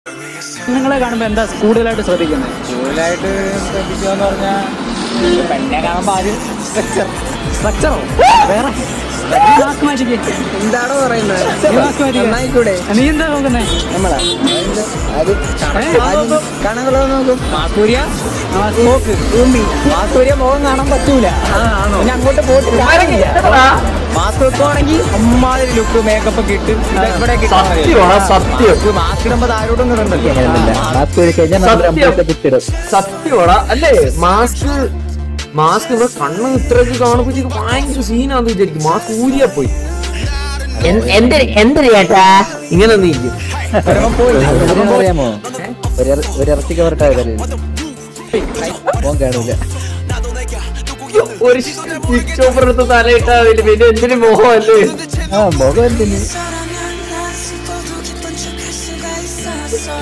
നിങ്ങളെ കാണുമ്പോൾ എന്താ കൂടുതലായിട്ട് ശ്രദ്ധിക്കുന്നത് കൂടുതലായിട്ട് ശ്രദ്ധിക്കുക എന്ന് പറഞ്ഞാൽ പെണ്ണെ കാണുമ്പോൾ ആദ്യം സ്ട്രക്ചർ സ്ട്രക്ചറോ വേറെ മാസ്ക് മാറ്റിക്ക് എന്താണോ പറയുന്നത് നീ മാസ്ക് മാറ്റിക്ക് നന്നായിക്കൂടെ നീ എന്താ നോക്കുന്നേ നമ്മളാ അത് ഏ? ആദ്യം കാണാൻ നോക്കും മാക്കൂരിയ നോക്ക് മാക്കൂരിയ മുഖം കാണാൻ പറ്റൂല പിന്നെ അങ്ങോട്ട് പോയിട്ട് കാര്യമില്ല മാസ്ക് വെക്കുവാണെങ്കിൽ അമ്മാതിരി ലുക്ക് മേക്കപ്പ് ഒക്കെ ഇട്ട് ഇത് ഇവിടെ സത്യമാ, സത്യം. മാസ്ക് ഇടുമ്പോ ആരോടും ഇടണ്ടല്ലോ സത്യം. സത്യമാടാ അല്ലേ മാസ്ക് മാസ്ക് ഇവിടെ കണ്ണ് ഇത്രയൊക്കെ കാണുമ്പോഴത്തേക്ക് ഭയങ്കര സീനാന്ന് വിചാരിക്കും മാസ്ക് ഊരിയാ പോയി എന്തൊരു എന്തൊരു ചേട്ടാ ഇങ്ങനെ നീക്കും അറിയാമോ ഒരു ഇറച്ചി കവറിട്ടായ ഫോൺ കാണൂല ഒരു സ്വിച്ച് ഓഫർ എടുത്ത് തലയിട്ടാ പിന്നെ എന്തിനു മോഹമല്ലേ ആ മുഖം എന്തിന്